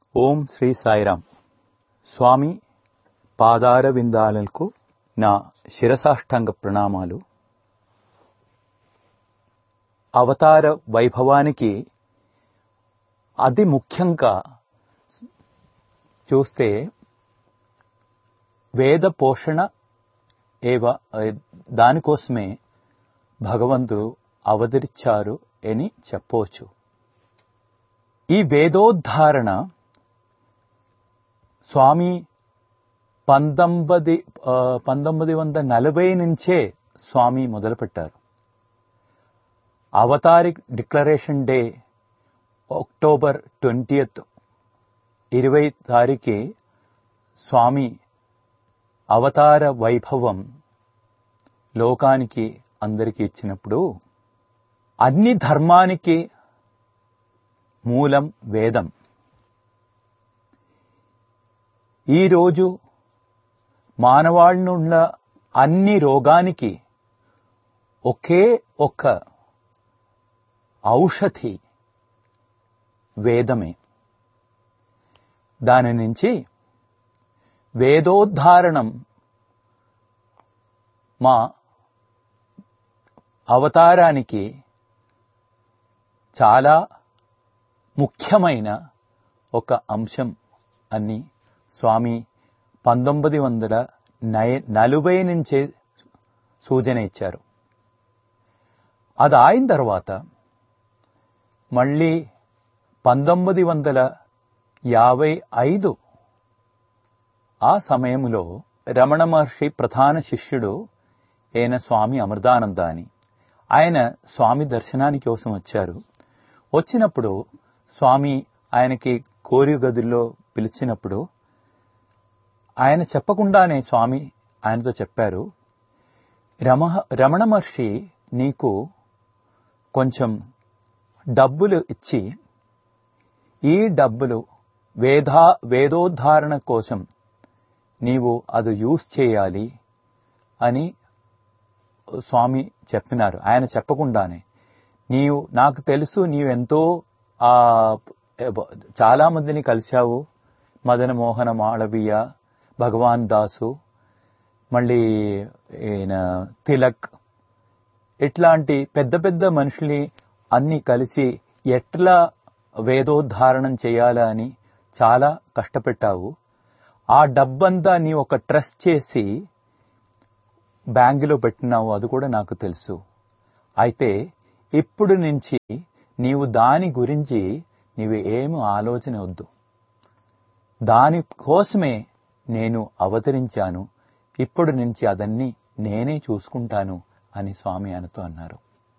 ఓం శ్రీ సాయిరాం స్వామి పాదార విందాలకు నా శిరసాష్టాంగ ప్రణామాలు అవతార వైభవానికి అతి ముఖ్యంగా చూస్తే వేద పోషణ ఏవ దానికోసమే భగవంతుడు అవతరించారు అని చెప్పవచ్చు ఈ వేదోద్ధారణ స్వామి పంతొమ్మిది ఆ, పంతొమ్మిది వందల నలభై నుంచే స్వామి మొదలుపెట్టారు avataric declaration day October twentieth ఇరవై తారీఖు స్వామి అవతార వైభవం లోకానికి అందరికీ ఇచ్చినప్పుడు అన్ని ధర్మానికి మూలం వేదం ఈరోజు మానవాళ్ళనున్న అన్ని రోగానికి ఒకే ఒక్క ఔషధి వేదమే దాని నుంచి వేదోద్ధారణం మా అవతారానికి చాలా ముఖ్యమైన ఒక అంశం అని స్వామి పంతొమ్మిది వందల నై నలభై నుంచే సూచన ఇచ్చారు అది అయిన తర్వాత మళ్ళీ పంతొమ్మిది వందల యాభై ఐదు ఆ సమయంలో రమణ మహర్షి ప్రధాన శిష్యుడు అయిన స్వామి అమృతానంద అని ఆయన స్వామి దర్శనానికి కోసం వచ్చారు వచ్చినప్పుడు స్వామి ఆయనకి కోరి గదిలో పిలిచినప్పుడు ఆయన చెప్పకుండానే స్వామి ఆయనతో చెప్పారు రమ రమణ మహర్షి నీకు కొంచెం డబ్బులు ఇచ్చి ఈ డబ్బులు వేదా వేదోద్ధారణ కోసం నీవు అది యూస్ చేయాలి అని స్వామి చెప్పినారు ఆయన చెప్పకుండానే నీవు నాకు తెలుసు నీవెంతో ఆ చాలా మందిని కలిశావు మదన మోహన మాళవీయ భగవాన్ దాసు మళ్ళీ ఈయన తిలక్ ఇట్లాంటి పెద్ద పెద్ద మనుషుల్ని అన్ని కలిసి ఎట్లా వేదోద్ధారణం చేయాలా అని చాలా కష్టపెట్టావు ఆ డబ్బంతా నీ ఒక ట్రస్ట్ చేసి బ్యాంకులో పెట్టినావు అది కూడా నాకు తెలుసు అయితే ఇప్పుడు నుంచి నీవు దాని గురించి నీవు ఏమి ఆలోచన వద్దు దాని కోసమే నేను అవతరించాను ఇప్పుడు నుంచి అదన్నీ నేనే చూసుకుంటాను అని స్వామి ఆయనతో అన్నారు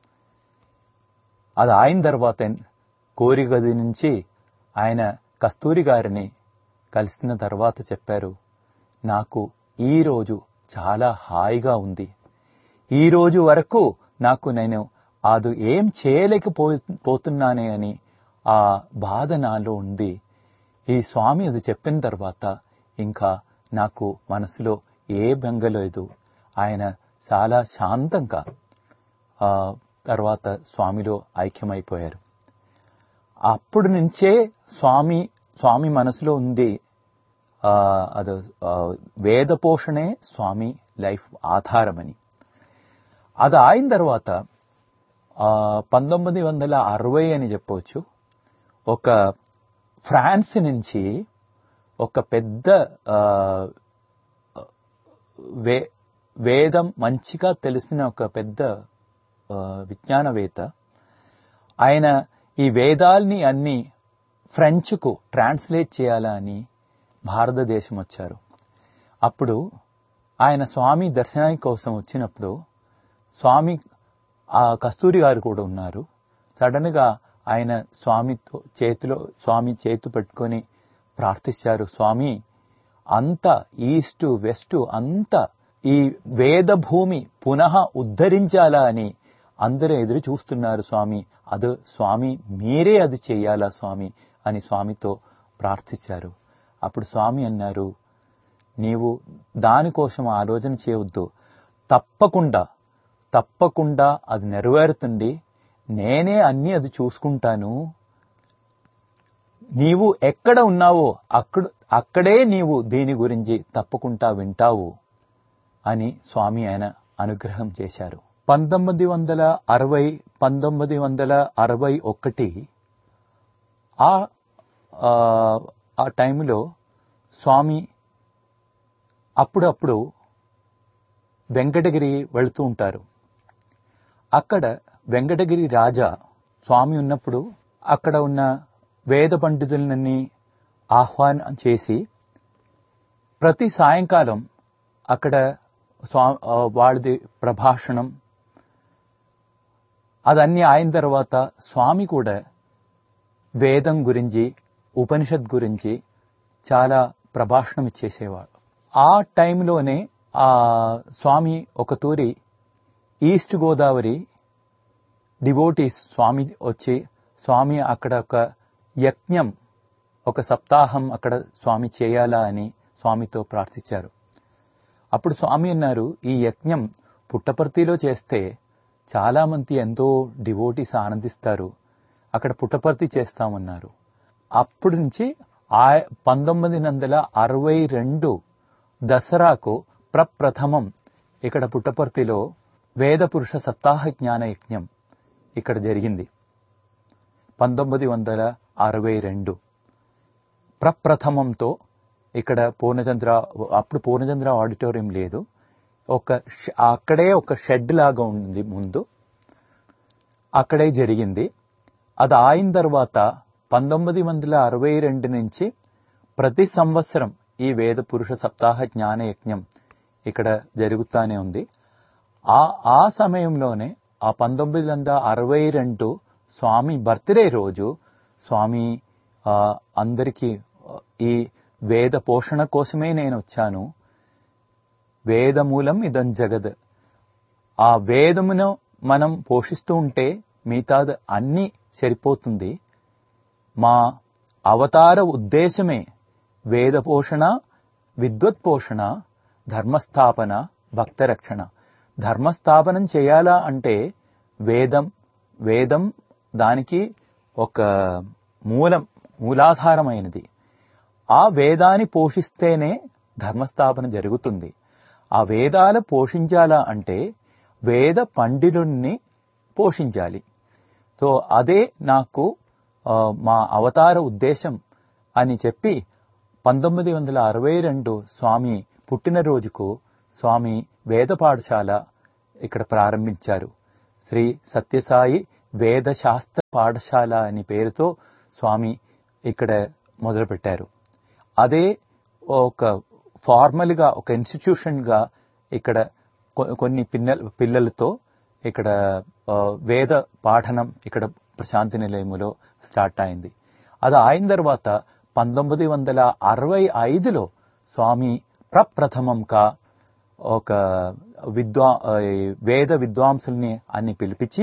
అది అయిన తర్వాత కోరి గది నుంచి ఆయన కస్తూరి గారిని కలిసిన తర్వాత చెప్పారు నాకు ఈ రోజు చాలా హాయిగా ఉంది ఈ రోజు వరకు నాకు నేను అది ఏం చేయలేకపో పోతున్నానే అని ఆ బాధ నాలో ఉంది ఈ స్వామి అది చెప్పిన తర్వాత ఇంకా నాకు మనసులో ఏ బెంగ లేదు ఆయన చాలా శాంతంగా ఆ తర్వాత స్వామిలో ఐక్యమైపోయారు అప్పుడు నుంచే స్వామి స్వామి మనసులో ఉంది ఆ, అది ఆ, వేద పోషణే స్వామి లైఫ్ ఆధారమని అది అయిన తర్వాత ఆ, పంతొమ్మిది వందల అరవై అని చెప్పవచ్చు ఒక ఫ్రాన్స్ నుంచి ఒక పెద్ద ఆ, వే వేదం మంచిగా తెలిసిన ఒక పెద్ద ఆ, విజ్ఞానవేత్త ఆయన ఈ వేదాల్ని అన్ని ఫ్రెంచ్కు ట్రాన్స్లేట్ చేయాలా అని భారతదేశం వచ్చారు అప్పుడు ఆయన స్వామి దర్శనానికి కోసం వచ్చినప్పుడు స్వామి ఆ కస్తూరి గారు కూడా ఉన్నారు సడన్ గా ఆయన స్వామితో చేతిలో స్వామి చేతు పెట్టుకొని ప్రార్థించారు స్వామి అంత ఈస్ట్ వెస్ట్ అంత ఈ వేద భూమి పునః ఉద్ధరించాలా అని అందరూ ఎదురు చూస్తున్నారు స్వామి అది స్వామి మీరే అది చెయ్యాలా స్వామి అని స్వామితో ప్రార్థించారు అప్పుడు స్వామి అన్నారు నీవు దానికోసం ఆలోచన చేయవద్దు తప్పకుండా తప్పకుండా అది నెరవేరుతుంది నేనే అన్ని అది చూసుకుంటాను నీవు ఎక్కడ ఉన్నావో అక్కడ అక్కడే నీవు దీని గురించి తప్పకుండా వింటావు అని స్వామి ఆయన అనుగ్రహం చేశారు పంతొమ్మిది వందల అరవై పంతొమ్మిది వందల అరవై ఒకటి ఆ ఆ, ఆ టైంలో స్వామి అప్పుడప్పుడు వెంకటగిరి వెళుతూ ఉంటారు అక్కడ వెంకటగిరి రాజా స్వామి ఉన్నప్పుడు అక్కడ ఉన్న వేద పండితులన్నీ ఆహ్వానం చేసి ప్రతి సాయంకాలం అక్కడ స్వా ఆ, వాళ్ళది ప్రభాషణం అదన్నీ అయిన తర్వాత స్వామి కూడా వేదం గురించి ఉపనిషత్ గురించి చాలా ప్రభాషణం ఇచ్చేసేవాడు ఆ టైంలోనే ఆ స్వామి ఒక తూరి ఈస్ట్ గోదావరి డివోటీస్ స్వామి వచ్చి స్వామి అక్కడ ఒక యజ్ఞం ఒక సప్తాహం అక్కడ స్వామి చేయాలా అని స్వామితో ప్రార్థించారు అప్పుడు స్వామి అన్నారు ఈ యజ్ఞం పుట్టపర్తిలో చేస్తే చాలా మంది ఎంతో డివోటీస్ ఆనందిస్తారు అక్కడ పుట్టపర్తి చేస్తామన్నారు అప్పటి నుంచి ఆ పంతొమ్మిది వందల అరవై రెండు దసరాకు ప్రప్రథమం ఇక్కడ పుట్టపర్తిలో వేద పురుష సప్తాహ జ్ఞాన యజ్ఞం ఇక్కడ జరిగింది పంతొమ్మిది వందల అరవై రెండు ప్రప్రథమంతో ఇక్కడ పూర్ణచంద్ర అప్పుడు పూర్ణచంద్ర ఆడిటోరియం లేదు ఒక ష- అక్కడే ఒక షెడ్ లాగా ఉంది ముందు అక్కడే జరిగింది అది అయిన తర్వాత పంతొమ్మిది వందల అరవై రెండు నుంచి ప్రతి సంవత్సరం ఈ వేద పురుష సప్తాహ జ్ఞాన యజ్ఞం ఇక్కడ జరుగుతానే ఉంది ఆ ఆ సమయంలోనే ఆ పంతొమ్మిది వందల అరవై రెండు స్వామి బర్త్డే రోజు స్వామి ఆ, అందరికీ ఆ, ఈ వేద పోషణ కోసమే నేను వచ్చాను వేదమూలం ఇదం జగద్ ఆ వేదమును మనం పోషిస్తూ ఉంటే మిగతాది అన్ని సరిపోతుంది మా అవతార ఉద్దేశమే వేద పోషణ విద్వత్ పోషణ ధర్మస్థాపన భక్త రక్షణ ధర్మస్థాపనం చేయాలా అంటే వేదం వేదం దానికి ఒక మూలం మూలాధారమైనది ఆ వేదాన్ని పోషిస్తేనే ధర్మస్థాపన జరుగుతుంది ఆ వేదాలు పోషించాలా అంటే వేద పండితుడిని పోషించాలి సో అదే నాకు ఆ, మా అవతార ఉద్దేశం అని చెప్పి పంతొమ్మిది వందల అరవై రెండు స్వామి పుట్టినరోజుకు స్వామి వేద పాఠశాల ఇక్కడ ప్రారంభించారు శ్రీ సత్యసాయి వేద శాస్త్ర పాఠశాల అని పేరుతో స్వామి ఇక్కడ మొదలుపెట్టారు అదే ఒక ఫార్మల్ గా ఒక ఇన్స్టిట్యూషన్ గా ఇక్కడ కొ- కొన్ని పిన్నెల పిల్లలతో ఇక్కడ ఆ, వేద పాఠనం ఇక్కడ ప్రశాంతి నిలయములో స్టార్ట్ అయింది అది అయిన తర్వాత పంతొమ్మిది వందల అరవై ఐదులో స్వామి ప్రప్రథమంగా ఒక విద్వా ఆ, ఈ వేద విద్వాంసుల్ని అన్ని పిలిపించి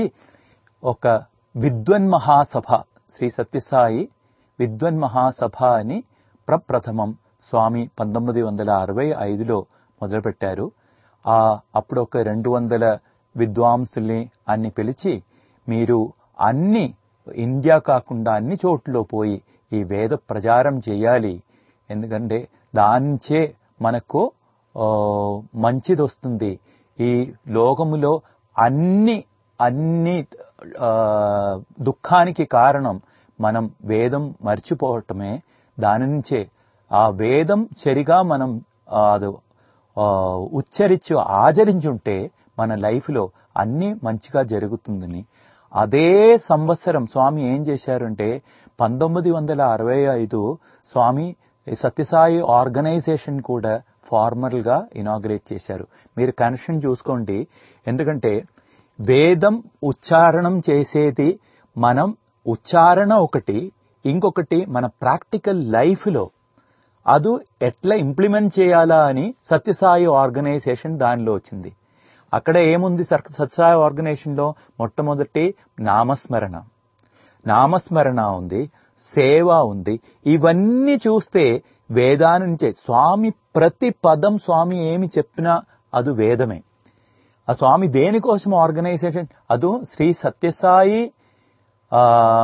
ఒక విద్వన్ మహాసభ శ్రీ సత్యసాయి విద్వన్ మహాసభ అని ప్రప్రథమం స్వామి పంతొమ్మిది వందల అరవై ఐదులో మొదలుపెట్టారు ఆ అప్పుడు ఒక రెండు వందల విద్వాంసుల్ని అన్ని పిలిచి మీరు అన్ని ఇండియా కాకుండా అన్ని చోట్లలో పోయి ఈ వేద ప్రచారం చేయాలి ఎందుకంటే దానిచే మనకు ఆ, మంచిది వస్తుంది ఈ లోకములో అన్ని అన్ని ఆ, దుఃఖానికి కారణం మనం వేదం మర్చిపోవటమే దాని నుంచే ఆ వేదం సరిగా మనం ఆ, అది ఆ, ఉచ్చరించి ఆచరించుంటే మన లైఫ్లో అన్ని మంచిగా జరుగుతుందని అదే సంవత్సరం స్వామి ఏం చేశారంటే పంతొమ్మిది వందల అరవై ఐదు స్వామి సత్యసాయి ఆర్గనైజేషన్ కూడా ఫార్మల్ గా ఇనాగ్రేట్ చేశారు మీరు కనెక్షన్ చూసుకోండి ఎందుకంటే వేదం ఉచ్చారణం చేసేది మనం ఉచ్చారణ ఒకటి ఇంకొకటి మన ప్రాక్టికల్ లైఫ్ లో అది ఎట్లా ఇంప్లిమెంట్ చేయాలా అని సత్యసాయి ఆర్గనైజేషన్ దానిలో వచ్చింది అక్కడ ఏముంది సర్- సత్యసాయి ఆర్గనైజేషన్ లో మొట్టమొదటి నామస్మరణ నామస్మరణ ఉంది సేవ ఉంది ఇవన్నీ చూస్తే వేదాన్ని నుంచే స్వామి ప్రతి పదం స్వామి ఏమి చెప్పినా అది వేదమే ఆ స్వామి దేనికోసం ఆర్గనైజేషన్ అదు శ్రీ సత్యసాయి ఆ,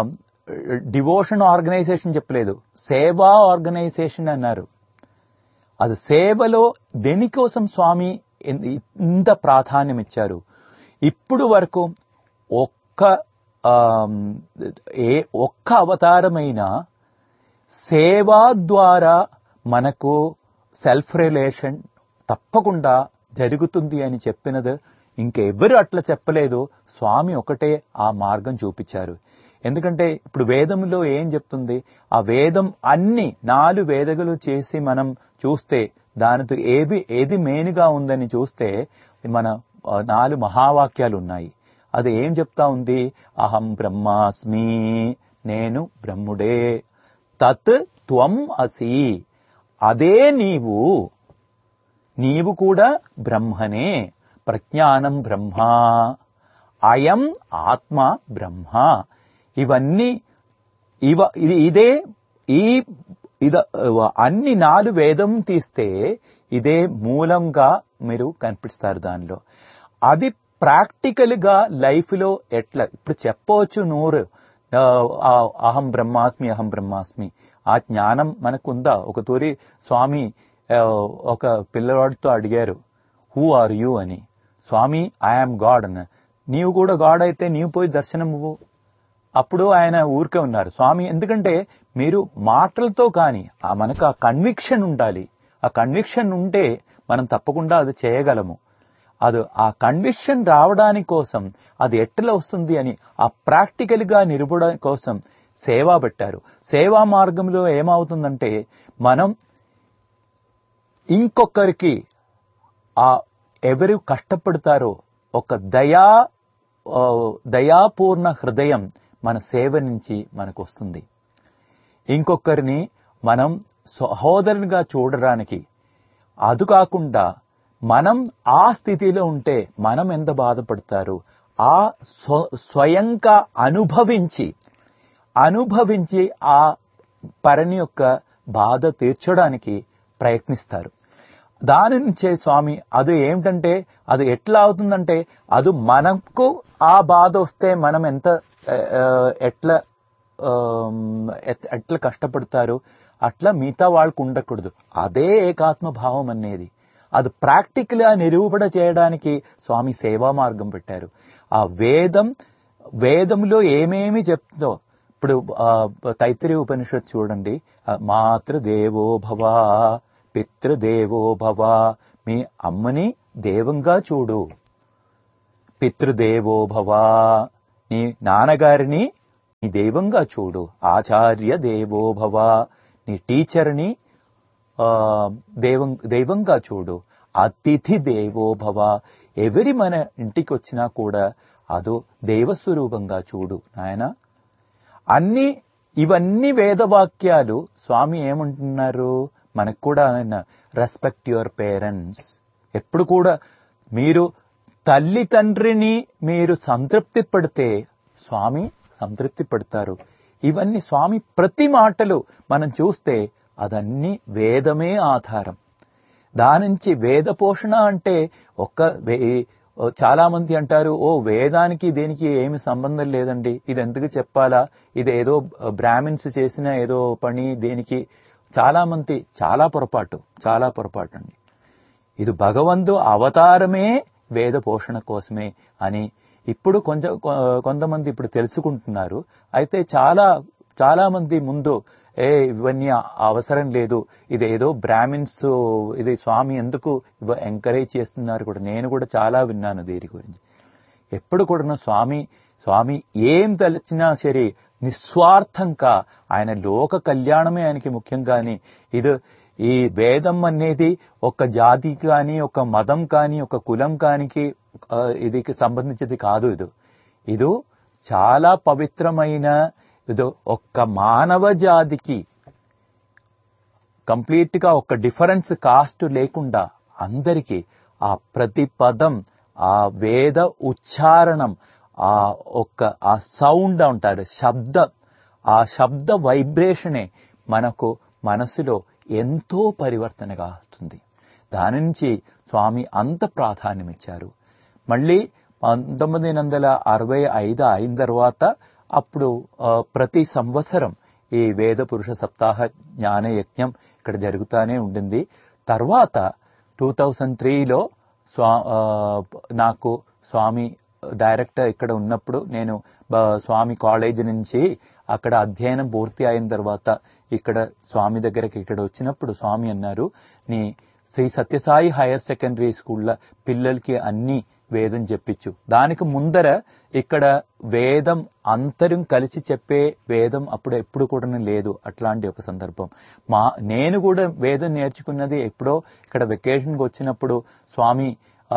డివోషన్ ఆర్గనైజేషన్ చెప్పలేదు సేవా ఆర్గనైజేషన్ అన్నారు అది సేవలో దేనికోసం స్వామి ఇన్- ఇంత ప్రాధాన్యం ఇచ్చారు ఇప్పుడు వరకు ఒక్క ఆమ్, ఏ ఒక్క అవతారమైన సేవా ద్వారా మనకు సెల్ఫ్ రిలేషన్ తప్పకుండా జరుగుతుంది అని చెప్పినది ఇంకెవ్వరు అట్లా చెప్పలేదు స్వామి ఒకటే ఆ మార్గం చూపించారు ఎందుకంటే ఇప్పుడు వేదంలో ఏం చెప్తుంది ఆ వేదం అన్ని నాలుగు వేదగలు చేసి మనం చూస్తే దానితో ఏది ఏది మెయిన్గా ఉందని చూస్తే మన ఆ, నాలుగు మహావాక్యాలు ఉన్నాయి అది ఏం చెప్తా ఉంది అహం బ్రహ్మాస్మి నేను బ్రహ్ముడే తత్ త్వం అసి అదే నీవు నీవు కూడా బ్రహ్మనే ప్రజ్ఞానం బ్రహ్మ అయం ఆత్మ బ్రహ్మ ఇవన్నీ ఇవ ఇది ఇదే ఈ ఇద అన్ని నాలుగు వేదం తీస్తే ఇదే మూలంగా మీరు కనిపిస్తారు దానిలో అది ప్రాక్టికల్ గా లైఫ్ లో ఎట్లా ఇప్పుడు చెప్పవచ్చు నూరు ఆ, ఆ, అహం బ్రహ్మాస్మి అహం బ్రహ్మాస్మి ఆ జ్ఞానం మనకుందా ఒక తూరి స్వామి ఆ, ఒక పిల్లవాడితో అడిగారు హూ ఆర్ యూ అని స్వామి ఐఆమ్ గాడ్ అన్న నీవు కూడా గాడ్ అయితే నీవు పోయి దర్శనం ఇవ్వు అప్పుడు ఆయన ఊరికే ఉన్నారు స్వామి ఎందుకంటే మీరు మాటలతో కానీ ఆ మనకు ఆ కన్విక్షన్ ఉండాలి ఆ కన్విక్షన్ ఉంటే మనం తప్పకుండా అది చేయగలము అది ఆ కన్విక్షన్ రావడానికి కోసం అది ఎట్లా వస్తుంది అని ఆ ప్రాక్టికల్ గా నిరుపడం కోసం సేవ పెట్టారు సేవా మార్గంలో ఏమవుతుందంటే మనం ఇంకొకరికి ఆ ఎవరు కష్టపడతారో ఒక దయా ఆ, దయాపూర్ణ హృదయం మన సేవ నుంచి మనకు వస్తుంది ఇంకొకరిని మనం సహోదరునిగా చూడడానికి అది కాకుండా మనం ఆ స్థితిలో ఉంటే మనం ఎంత బాధపడతారు ఆ స్వ- స్వయంగా అనుభవించి అనుభవించి ఆ పరని యొక్క బాధ తీర్చడానికి ప్రయత్నిస్తారు దాని నుంచే స్వామి అది ఏమిటంటే అది ఎట్లా అవుతుందంటే అది మనకు ఆ బాధ వస్తే మనం ఎంత ఆ, ఆ, ఎట్లా ఆమ్, ఎట్- ఎట్లా కష్టపడతారు అట్లా మిగతా వాళ్ళకు ఉండకూడదు అదే ఏకాత్మ భావం అనేది అది ప్రాక్టికల్ గా నిరూపణ చేయడానికి స్వామి సేవా మార్గం పెట్టారు ఆ వేదం వేదంలో ఏమేమి చెప్తుందో ఇప్పుడు ఆ, తైత్తిరీయ ఉపనిషత్ చూడండి ఆ, మాతృదేవో భవ పితృదేవో భవ మీ అమ్మని దేవంగా చూడు పితృదేవో భవ నీ నాన్నగారిని నీ దైవంగా చూడు ఆచార్య దేవో భవ నీ టీచర్ని ఆ, దైవం దైవంగా చూడు అతిథి దేవో భవ ఎవరి మన ఇంటికి వచ్చినా కూడా అదో దైవస్వరూపంగా చూడు నాయన అన్ని ఇవన్నీ వేదవాక్యాలు స్వామి ఏమంటున్నారు మనకు కూడా ఆయన రెస్పెక్ట్ యువర్ పేరెంట్స్ ఎప్పుడు కూడా మీరు తల్లి తండ్రిని మీరు సంతృప్తి పడితే స్వామి సంతృప్తి పడతారు ఇవన్నీ స్వామి ప్రతి మాటలు మనం చూస్తే అదన్నీ వేదమే ఆధారం దాని నుంచి వేద పోషణ అంటే ఒక్క వే- చాలా మంది అంటారు ఓ వేదానికి దేనికి ఏమి సంబంధం లేదండి ఇది ఎందుకు చెప్పాలా ఇది ఏదో బ్రాహ్మిన్స్ చేసిన ఏదో పని దేనికి చాలా మంది చాలా పొరపాటు చాలా పొరపాటు అండి ఇది భగవంతు అవతారమే వేద పోషణ కోసమే అని ఇప్పుడు కొంచెం కొ- కొంతమంది ఇప్పుడు తెలుసుకుంటున్నారు అయితే చాలా చాలా మంది ముందు ఏ ఇవన్నీ అవసరం లేదు ఇది ఏదో బ్రాహ్మిన్స్ ఇది స్వామి ఎందుకు ఎంకరేజ్ చేస్తున్నారు కూడా నేను కూడా చాలా విన్నాను దీని గురించి ఎప్పుడు కూడా స్వామి స్వామి ఏం తలచినా సరే నిస్వార్థంగా ఆయన లోక కళ్యాణమే ఆయనకి ముఖ్యం కానీ ఇది ఈ వేదం అనేది ఒక జాతి కానీ ఒక మతం కానీ ఒక కులం కానికి ఆ, ఇదికి సంబంధించింది కాదు ఇది ఇది చాలా పవిత్రమైన ఇది ఒక్క మానవ జాతికి కంప్లీట్ గా ఒక డిఫరెన్స్ కాస్ట్ లేకుండా అందరికీ ఆ ప్రతి పదం ఆ వేద ఉచ్చారణం ఆ ఒక్క ఆ సౌండ్ అంటారు శబ్ద ఆ శబ్ద వైబ్రేషనే మనకు మనసులో ఎంతో పరివర్తనగా అవుతుంది దాని నుంచి స్వామి అంత ప్రాధాన్యం ఇచ్చారు మళ్ళీ పంతొమ్మిది వందల అరవై ఐదు అయిన తర్వాత అప్పుడు ఆ, ప్రతి సంవత్సరం ఈ వేద పురుష సప్తాహ జ్ఞాన యజ్ఞం ఇక్కడ జరుగుతానే ఉండింది తర్వాత టూ థౌజండ్ త్రీలో స్వా ఆ, నాకు స్వామి డైరెక్టర్ ఇక్కడ ఉన్నప్పుడు నేను బ- స్వామి కాలేజ్ నుంచి అక్కడ అధ్యయనం పూర్తి అయిన తర్వాత ఇక్కడ స్వామి దగ్గరికి ఇక్కడ వచ్చినప్పుడు స్వామి అన్నారు నీ శ్రీ సత్యసాయి హైయర్ సెకండరీ స్కూల్లో పిల్లలకి అన్ని వేదం చెప్పించు దానికి ముందర ఇక్కడ వేదం అంతరం కలిసి చెప్పే వేదం అప్పుడు ఎప్పుడు కూడా లేదు అట్లాంటి ఒక సందర్భం మా నేను కూడా వేదం నేర్చుకున్నది ఎప్పుడో ఇక్కడ వెకేషన్కి వచ్చినప్పుడు స్వామి ఆ,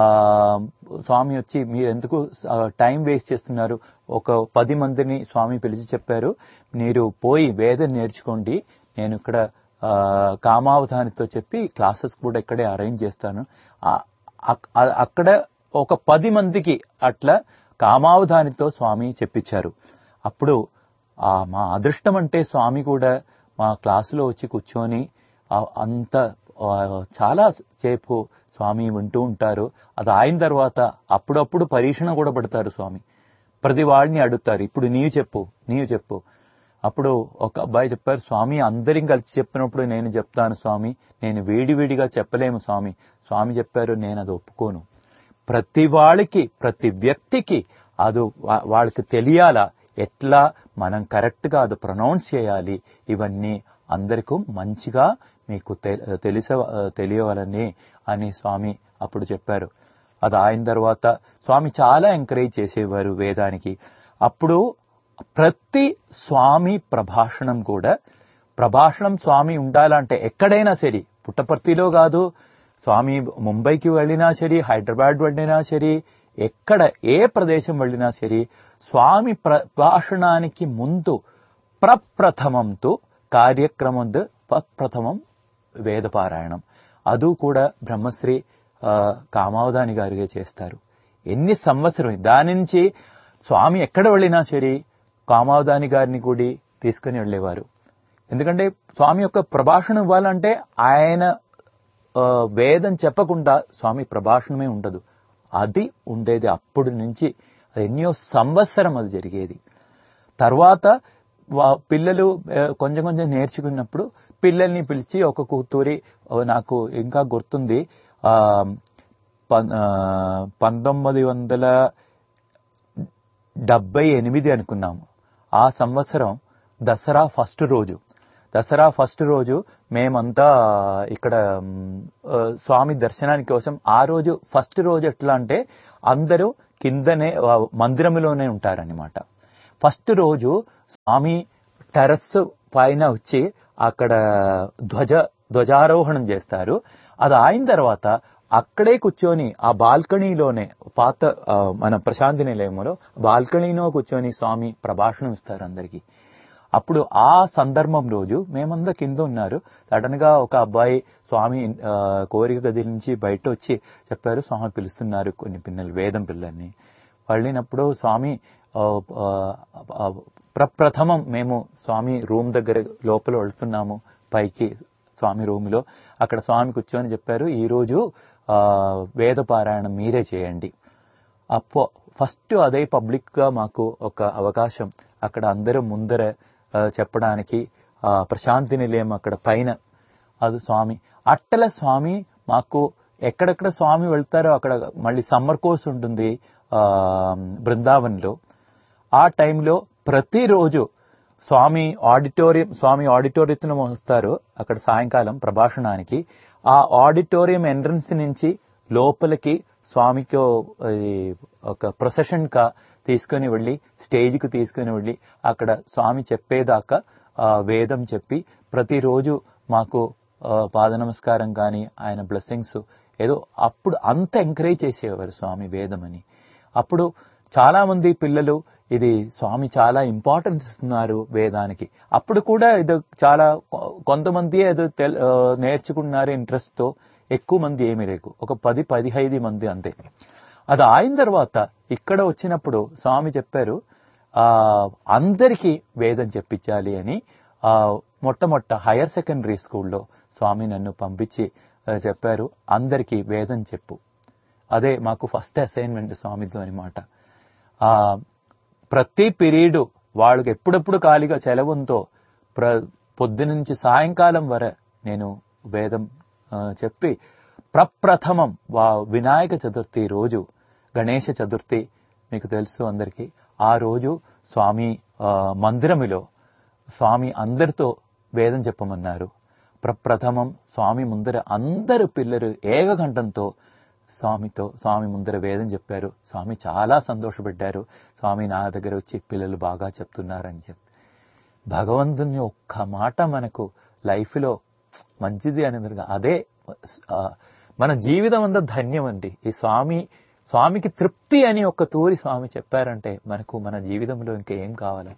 స్వామి వచ్చి మీరు ఎందుకు టైం వేస్ట్ చేస్తున్నారు ఒక పది మందిని స్వామి పిలిచి చెప్పారు మీరు పోయి వేదం నేర్చుకోండి నేను ఇక్కడ ఆ, కామావధానితో చెప్పి క్లాసెస్ కూడా ఇక్కడే అరేంజ్ చేస్తాను ఆ- అక్- ఆ- అక్కడ ఒక పది మందికి అట్లా కామావధానితో స్వామి చెప్పించారు అప్పుడు ఆ మా అదృష్టం అంటే స్వామి కూడా మా క్లాసులో వచ్చి కూర్చొని ఆ అంత ఆ, చాలా సేపు స్వామి వింటూ ఉంటారు అది అయిన తర్వాత అప్పుడప్పుడు పరీక్షణ కూడా పడతారు స్వామి ప్రతి వాడిని అడుగుతారు ఇప్పుడు నీవు చెప్పు నీవు చెప్పు అప్పుడు ఒక అబ్బాయి చెప్పారు స్వామి అందరం కలిసి చెప్పినప్పుడు నేను చెప్తాను స్వామి నేను వేడివేడిగా చెప్పలేము స్వామి స్వామి చెప్పారు నేను అది ఒప్పుకోను ప్రతి వాళ్ళకి ప్రతి వ్యక్తికి అది వా- వాళ్ళకి తెలియాలా ఎట్లా మనం కరెక్ట్ గా అది ప్రొనౌన్స్ చేయాలి ఇవన్నీ అందరికీ మంచిగా మీకు తె- తెలిస తెలియవాలని అని స్వామి అప్పుడు చెప్పారు అది అయిన తర్వాత స్వామి చాలా ఎంకరేజ్ చేసేవారు వేదానికి అప్పుడు ప్రతి స్వామి ప్రభాషణం కూడా ప్రభాషణం స్వామి ఉండాలంటే ఎక్కడైనా సరే పుట్టపర్తిలో కాదు స్వామి ముంబైకి వెళ్ళినా సరే హైదరాబాద్ వెళ్ళినా సరే ఎక్కడ ఏ ప్రదేశం వెళ్ళినా సరే స్వామి ప్రభాషణానికి ముందు ప్రప్రథమంతో కార్యక్రమం ప్రప్రథమం వేదపారాయణం అది కూడా బ్రహ్మశ్రీ ఆ, కామావధాని గారిగా చేస్తారు ఎన్ని సంవత్సరం దాని నుంచి స్వామి ఎక్కడ వెళ్ళినా సరే కామావధాని గారిని కూడా తీసుకుని వెళ్ళేవారు ఎందుకంటే స్వామి యొక్క ప్రభాషణ ఇవ్వాలంటే ఆయన ఆ, వేదం చెప్పకుండా స్వామి ప్రభాషణమే ఉండదు అది ఉండేది అప్పటి నుంచి అది ఎన్నో సంవత్సరం అది జరిగేది తర్వాత వా- పిల్లలు ఆ, కొంచెం కొంచెం నేర్చుకున్నప్పుడు పిల్లల్ని పిలిచి ఒక కూతురి ఓ, నాకు ఇంకా గుర్తుంది ఆ పం- ఆ, పంతొమ్మిది వందల డెబ్బై ఎనిమిది అనుకున్నాము ఆ సంవత్సరం దసరా ఫస్ట్ రోజు దసరా ఫస్ట్ రోజు మేమంతా ఇక్కడ మ్, ఆ, స్వామి దర్శనానికి కోసం ఆ రోజు ఫస్ట్ రోజు ఎట్లా అంటే అందరూ కిందనే ఆ, మందిరములోనే ఉంటారన్నమాట ఫస్ట్ రోజు స్వామి టెరస్ పైన వచ్చి అక్కడ ధ్వజ ధ్వజారోహణం చేస్తారు అది అయిన తర్వాత అక్కడే కూర్చొని ఆ బాల్కనీలోనే పాత ఆ, మన ప్రశాంతి నిలయంలో బాల్కనీలో కూర్చొని స్వామి ప్రభాషణం ఇస్తారు అందరికీ అప్పుడు ఆ సందర్భం రోజు మేమంతా కింద ఉన్నారు సడన్ గా ఒక అబ్బాయి స్వామి ఆ, కోరిక గది నుంచి బయట వచ్చి చెప్పారు స్వామి పిలుస్తున్నారు కొన్ని పిల్లలు వేదం పిల్లల్ని వెళ్ళినప్పుడు స్వామి ఆ, ఆ, ఆ, ప్రప్రథమం మేము స్వామి రూమ్ దగ్గర లోపల వెళ్తున్నాము పైకి స్వామి రూమ్ లో అక్కడ స్వామి కూర్చొని చెప్పారు ఈ రోజు ఆ, వేద పారాయణం మీరే చేయండి అప్పో ఫస్ట్ అదే పబ్లిక్ గా మాకు ఒక అవకాశం అక్కడ అందరూ ముందర ఆ, చెప్పడానికి ఆ, ప్రశాంతి నిలయం అక్కడ పైన అది స్వామి అట్టల స్వామి మాకు ఎక్కడెక్కడ స్వామి వెళ్తారో అక్కడ మళ్ళీ సమ్మర్ కోర్స్ ఉంటుంది ఆ, బృందావన్లో ఆ టైంలో ప్రతిరోజు స్వామి ఆడిటోరియం స్వామి ఆడిటోరియం వస్తారు అక్కడ సాయంకాలం ప్రభాషణానికి ఆ ఆడిటోరియం ఎంట్రన్స్ నుంచి లోపలికి స్వామికి ఈ ఒక ప్రొసెషన్ కా తీసుకుని వెళ్ళి స్టేజ్ కు తీసుకుని వెళ్ళి అక్కడ స్వామి చెప్పేదాకా ఆ, వేదం చెప్పి ప్రతిరోజు మాకు ఆ, పాద నమస్కారం కానీ ఆయన బ్లెస్సింగ్స్ ఏదో అప్పుడు అంత ఎంకరేజ్ చేసేవారు స్వామి వేదమని అప్పుడు చాలా మంది పిల్లలు ఇది స్వామి చాలా ఇంపార్టెన్స్ ఇస్తున్నారు వేదానికి అప్పుడు కూడా ఇది చాలా కొ- కొంతమంది ఏదో తెల్- ఆ, నేర్చుకున్నారు ఇంట్రెస్ట్ తో ఎక్కువ మంది ఏమీ లేకు ఒక పది పదిహైదు మంది అంతే అది అయిన తర్వాత ఇక్కడ వచ్చినప్పుడు స్వామి చెప్పారు ఆ అందరికీ వేదం చెప్పించాలి అని ఆ మొట్టమొట్ట హైయర్ సెకండరీ స్కూల్లో స్వామి నన్ను పంపించి ఆ, చెప్పారు అందరికీ వేదం చెప్పు అదే మాకు ఫస్ట్ అసైన్మెంట్ స్వామితో అనమాట ఆ ప్రతి పీరియడ్ వాళ్ళకి ఎప్పుడెప్పుడు ఖాళీగా సెలవుంతో ప్ర పొద్దునుంచి సాయంకాలం వരെ నేను వేదం ఆ, చెప్పి ప్రప్రథమం వా వినాయక చతుర్థి రోజు గణేష చతుర్థి మీకు తెలుసు అందరికీ ఆ రోజు స్వామి ఆ, మందిరములో స్వామి అందరితో వేదం చెప్పమన్నారు ప్రప్రథమం స్వామి ముందర అందరు పిల్లలు ఏకకంఠంతో స్వామితో స్వామి ముందర వేదం చెప్పారు స్వామి చాలా సంతోషపడ్డారు స్వామి నా దగ్గర వచ్చి పిల్లలు బాగా చెప్తున్నారని చెప్పి భగవంతుని ఒక్క మాట మనకు లైఫ్లో మంచిది అనేది అదే ఆ, మన జీవితం అంతా ధన్యం అండి ఈ స్వామి స్వామికి తృప్తి అని ఒక తూరి స్వామి చెప్పారంటే మనకు మన జీవితంలో ఇంకా ఏం కావాలి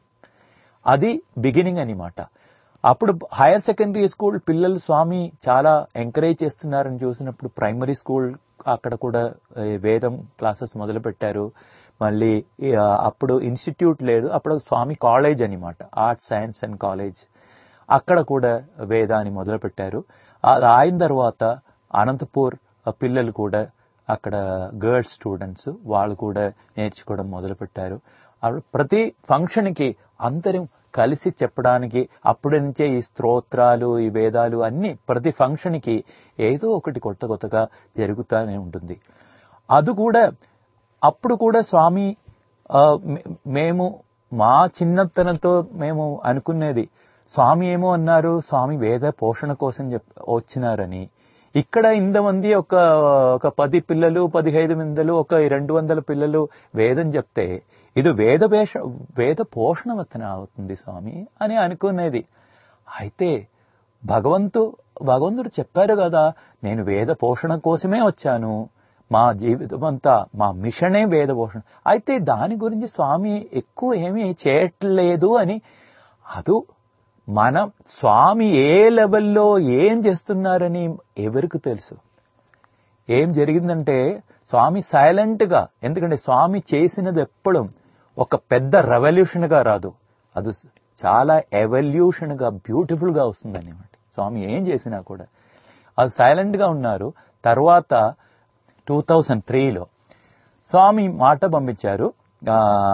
అది బిగినింగ్ అన్నమాట అప్పుడు హైయర్ సెకండరీ స్కూల్ పిల్లలు స్వామి చాలా ఎంకరేజ్ చేస్తున్నారని చూసినప్పుడు ప్రైమరీ స్కూల్ అక్కడ కూడా ఏ, వేదం క్లాసెస్ మొదలు పెట్టారు మళ్ళీ ఈ, ఆ, అప్పుడు ఇన్స్టిట్యూట్ లేదు అప్పుడు స్వామి కాలేజ్ అన్నమాట ఆర్ట్స్ సైన్స్ అండ్ కాలేజ్ అక్కడ కూడా వేదాన్ని మొదలు పెట్టారు అది అయిన తర్వాత అనంతపూర్ ఆ పిల్లలు కూడా అక్కడ గర్ల్స్ స్టూడెంట్స్ వాళ్ళు కూడా నేర్చుకోవడం మొదలు పెట్టారు అప్పుడు ప్రతి ఫంక్షన్ కి అందరం కలిసి చెప్పడానికి అప్పటి నుంచే ఈ స్తోత్రాలు ఈ వేదాలు అన్ని ప్రతి ఫంక్షన్ కి ఏదో ఒకటి కొత్త కొత్తగా జరుగుతూనే ఉంటుంది అది కూడా అప్పుడు కూడా స్వామి ఆ, మే- మేము మా చిన్నతనంతో మేము అనుకునేది స్వామి ఏమో అన్నారు స్వామి వేద పోషణ కోసం చెప్ వచ్చినారని ఇక్కడ ఇంతమంది ఒక ఒక పది పిల్లలు పదిహైదు మందలు ఒక రెండు వందల పిల్లలు వేదం చెప్తే ఇది వేద వేష వేద పోషణ వతన అవుతుంది స్వామి అని అనుకునేది అయితే భగవంతు భగవంతుడు చెప్పారు కదా నేను వేద పోషణ కోసమే వచ్చాను మా జీవితం అంతా మా మిషనే వేద పోషణ అయితే దాని గురించి స్వామి ఎక్కువ ఏమీ చేయట్లేదు అని అదు మనం స్వామి ఏ లెవెల్లో ఏం చేస్తున్నారని ఎవరికి తెలుసు ఏం జరిగిందంటే స్వామి సైలెంట్ గా ఎందుకంటే స్వామి చేసినది ఎప్పుడు ఒక పెద్ద రెవల్యూషన్ గా రాదు అది చాలా ఎవల్యూషన్ గా బ్యూటిఫుల్ గా వస్తుందని స్వామి ఏం చేసినా కూడా అది సైలెంట్ గా ఉన్నారు తర్వాత టూ థౌజండ్ త్రీలో స్వామి మాట పంపించారు ఆ,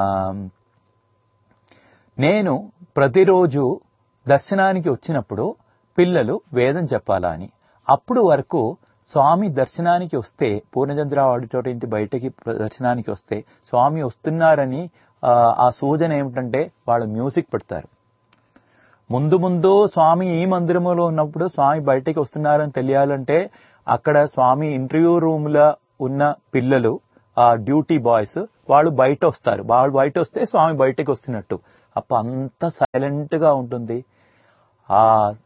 నేను ప్రతిరోజు దర్శనానికి వచ్చినప్పుడు పిల్లలు వేదం చెప్పాలా అని అప్పుడు వరకు స్వామి దర్శనానికి వస్తే పూర్ణచంద్ర ఆడిటోరియం నుంచి బయటకి ప్ర- దర్శనానికి వస్తే స్వామి వస్తున్నారని ఆ, ఆ సూచన ఏమిటంటే వాళ్ళు మ్యూజిక్ పెడతారు ముందు ముందు స్వామి ఈ మందిరములో ఉన్నప్పుడు స్వామి బయటకి వస్తున్నారని తెలియాలంటే అక్కడ స్వామి ఇంటర్వ్యూ రూమ్ లో ఉన్న పిల్లలు ఆ డ్యూటీ బాయ్స్ వాళ్ళు బయట వస్తారు వాళ్ళు బయట వస్తే స్వామి బయటకి వస్తున్నట్టు అప్ప అంత సైలెంట్ గా ఉంటుంది ఆ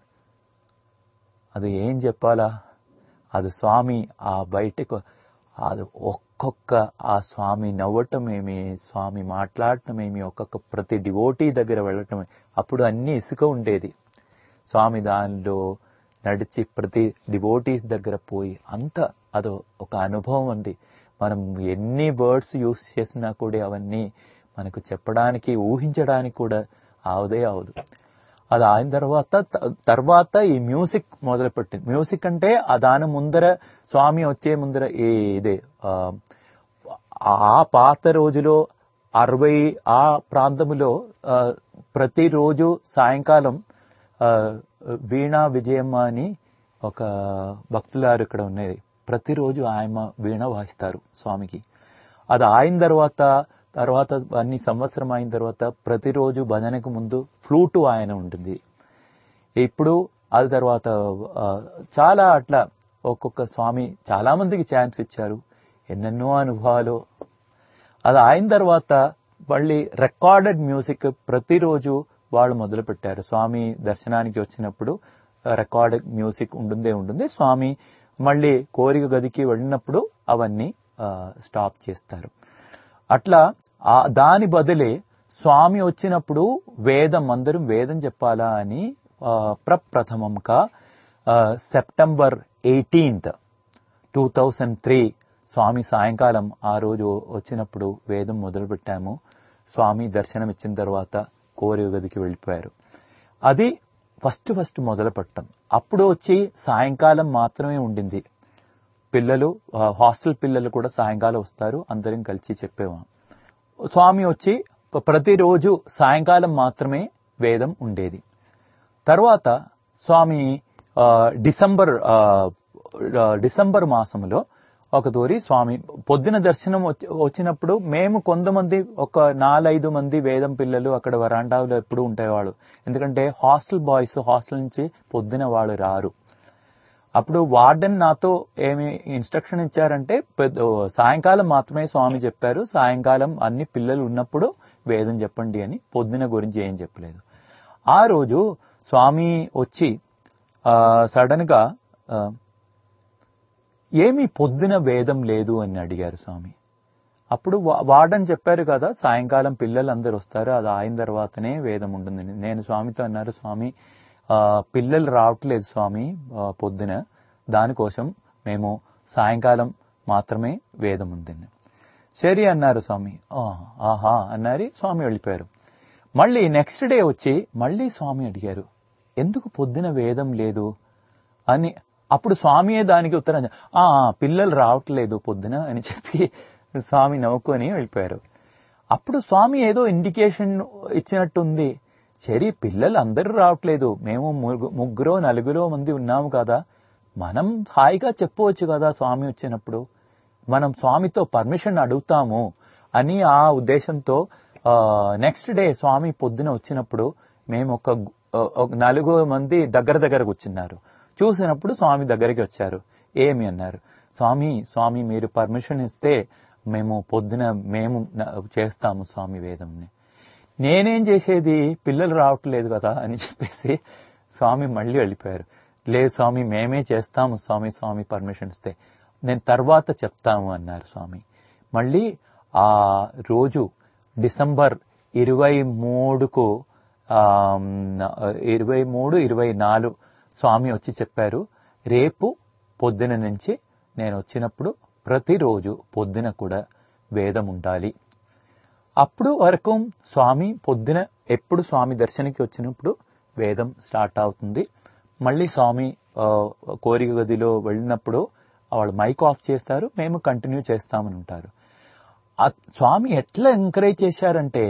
అది ఏం చెప్పాలా అది స్వామి ఆ బయటకు అది ఒక్కొక్క ఆ స్వామి నవ్వటమేమి స్వామి మాట్లాడటమేమి ఒక్కొక్క ప్రతి డివోటీ దగ్గర వెళ్ళటమే అప్పుడు అన్ని ఇసుక ఉండేది స్వామి దానిలో నడిచి ప్రతి డివోటీస్ దగ్గర పోయి అంత అదో ఒక అనుభవం ఉంది మనం ఎన్ని వర్డ్స్ యూస్ చేసినా కూడా అవన్నీ మనకు చెప్పడానికి ఊహించడానికి కూడా అవదే అవదు అది అయిన తర్వాత త- తర్వాత ఈ మ్యూజిక్ మొదలుపెట్టింది మ్యూజిక్ అంటే ఆ దాని ముందర స్వామి వచ్చే ముందర ఈ ఇదే ఆ, ఆ పాత రోజులో అరవై ఆ ప్రాంతములో ఆ, ప్రతిరోజు సాయంకాలం ఆ, వీణా విజయమ్మ అని ఒక భక్తులారు ఇక్కడ ఉన్నది ప్రతిరోజు ఆయమ్మ వీణ వాయిస్తారు స్వామికి అది అయిన తర్వాత తర్వాత అన్ని సంవత్సరం అయిన తర్వాత ప్రతిరోజు భజనకు ముందు ఫ్లూటు ఆయన ఉంటుంది ఇప్పుడు అది తర్వాత ఆ, చాలా అట్లా ఒక్కొక్క స్వామి చాలా మందికి ఛాన్స్ ఇచ్చారు ఎన్నెన్నో అనుభవాలు అది అయిన తర్వాత మళ్ళీ రికార్డెడ్ మ్యూజిక్ ప్రతిరోజు వాళ్ళు మొదలు పెట్టారు స్వామి దర్శనానికి వచ్చినప్పుడు రికార్డెడ్ మ్యూజిక్ ఉంటుందే ఉంటుంది స్వామి మళ్ళీ కోరిక గదికి వెళ్ళినప్పుడు అవన్నీ స్టాప్ చేస్తారు అట్లా ఆ దాని బదులే స్వామి వచ్చినప్పుడు వేదం అందరం వేదం చెప్పాలా అని ఆ, ప్రప్రథమంగా ఆ, September eighteenth two thousand three స్వామి సాయంకాలం ఆ రోజు వచ్చినప్పుడు వేదం మొదలుపెట్టాము స్వామి దర్శనం ఇచ్చిన తర్వాత కోరి గదికి వెళ్ళిపోయారు అది ఫస్ట్ ఫస్ట్ మొదలు పెట్టం అప్పుడు వచ్చి సాయంకాలం మాత్రమే ఉండింది పిల్లలు ఆ, హాస్టల్ పిల్లలు కూడా సాయంకాలం వస్తారు అందరం కలిసి చెప్పేవాం స్వామి వచ్చి ప- ప్రతిరోజు సాయంకాలం మాత్రమే వేదం ఉండేది తర్వాత స్వామి ఆ, డిసెంబర్ ఆ, ఆ, డిసెంబర్ మాసంలో ఒక తోరి స్వామి పొద్దున దర్శనం వచ్చి- వచ్చినప్పుడు మేము కొంతమంది ఒక నాలుగైదు మంది వేదం పిల్లలు అక్కడ వరాండాలో ఎప్పుడు ఉండేవాళ్ళు ఎందుకంటే హాస్టల్ బాయ్స్ హాస్టల్ నుంచి పొద్దున వాళ్ళు రారు అప్పుడు వార్డెన్ నాతో ఏమి ఇన్స్ట్రక్షన్ ఇచ్చారంటే పెద్ద- సాయంకాలం మాత్రమే స్వామి చెప్పారు సాయంకాలం అన్ని పిల్లలు ఉన్నప్పుడు వేదం చెప్పండి అని పొద్దున గురించి ఏం చెప్పలేదు ఆ రోజు స్వామి వచ్చి సడన్ గా ఆ, ఏమి పొద్దున వేదం లేదు అని అడిగారు స్వామి అప్పుడు వా- వార్డెన్ చెప్పారు కదా సాయంకాలం పిల్లలు అందరు వస్తారు అది అయిన తర్వాతనే వేదం ఉంటుందని నేను స్వామితో అన్నారు స్వామి ఆ, పిల్లలు రావట్లేదు స్వామి ఆ, పొద్దున దానికోసం మేము సాయంకాలం మాత్రమే వేదం ఉందని సరే అన్నారు స్వామి "ఆ, ఆహా అన్నారు స్వామి వెళ్ళిపోయారు మళ్ళీ నెక్స్ట్ డే వచ్చి మళ్ళీ స్వామి అడిగారు ఎందుకు పొద్దున వేదం లేదు అని అప్పుడు స్వామియే దానికి ఉత్తరం చె- ఆ ఆ, పిల్లలు రావట్లేదు పొద్దున అని చెప్పి స్వామి నవ్వుకొని వెళ్ళిపోయారు అప్పుడు స్వామి ఏదో ఇండికేషన్ ఇచ్చినట్టుంది సరే పిల్లలు అందరూ రావట్లేదు మేము ముగ్గు- ముగ్గురో నలుగురో మంది ఉన్నాము కదా మనం హాయిగా చెప్పవచ్చు కదా స్వామి వచ్చినప్పుడు మనం స్వామితో పర్మిషన్ అడుగుతాము అని ఆ ఉద్దేశంతో నెక్స్ట్ డే స్వామి పొద్దున వచ్చినప్పుడు మేము ఒక గు- ఒక నలుగురు మంది దగ్గర దగ్గర కూర్చున్నారు చూసినప్పుడు స్వామి దగ్గరికి వచ్చారు ఏమి అన్నారు స్వామి స్వామి మీరు పర్మిషన్ ఇస్తే మేము పొద్దున మేము న- చేస్తాము స్వామి వేదంని నేనేం చేసేది పిల్లలు రావట్లేదు కదా అని చెప్పేసి స్వామి మళ్ళీ వెళ్ళిపోయారు లేదు స్వామి మేమే చేస్తాము స్వామి స్వామి పర్మిషన్ ఇస్తే నేను తర్వాత చెప్తాము అన్నారు స్వామి మళ్ళీ ఆ రోజు డిసెంబర్ ఇరవై మూడుకు ఇరవై మూడు ఇరవై నాలుగు స్వామి వచ్చి చెప్పారు రేపు పొద్దున నుంచి నేను వచ్చినప్పుడు ప్రతిరోజు పొద్దున కూడా వేదం ఉండాలి అప్పుడు వరకు స్వామి పొద్దున ఎప్పుడు స్వామి దర్శనకి వచ్చినప్పుడు వేదం స్టార్ట్ అవుతుంది మళ్ళీ స్వామి ఆ, కోరిక గదిలో వెళ్ళినప్పుడు వాళ్ళు మైక్ ఆఫ్ చేస్తారు మేము కంటిన్యూ చేస్తామని ఉంటారు ఆ స్వామి ఎట్లా ఎంకరేజ్ చేశారంటే